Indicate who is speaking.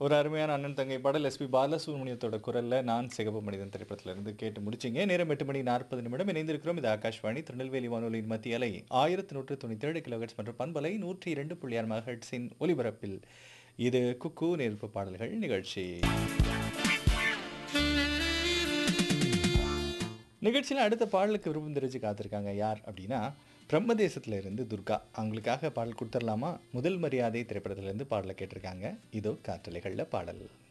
Speaker 1: ஒரு அருமையான அண்ணன் தங்கை பாடல் எஸ்பி பாலசுப்ரமணியத்தோட குரல்ல நான் சிகப்பு மனிதன் திரைப்படத்துல இருந்து கேட்டு முடிச்சிங்க நேரம் எட்டு மணி நாற்பது நிமிடம் இணைந்திருக்கிறோம் இது ஆகாஷ்வாணி திருநெல்வேலி வானொலியின் மத்திய அலை ஆயிரத்தி நூற்று தொண்ணூற்றி ஏழு கிலோஹெட்ஸ் மற்றும் பண்பலை நூற்றி இரண்டு புள்ளி ஆறு மெகாஹெட்ஸின் ஒலிபரப்பில் இது குக்கு நெருப்பு பாடல்கள் நிகழ்ச்சி நிகழ்ச்சியில் அடுத்த பாடலுக்கு விருப்பம் தெரிஞ்சு காத்திருக்காங்க யார் அப்படின்னா பிரம்மதேசத்துல இருந்து துர்கா அவங்களுக்காக பாடல் கொடுத்துடலாமா முதல் மரியாதை திரைப்படத்துல இருந்து பாடலை கேட்டிருக்காங்க இதோ காற்றலைகளில் பாடல்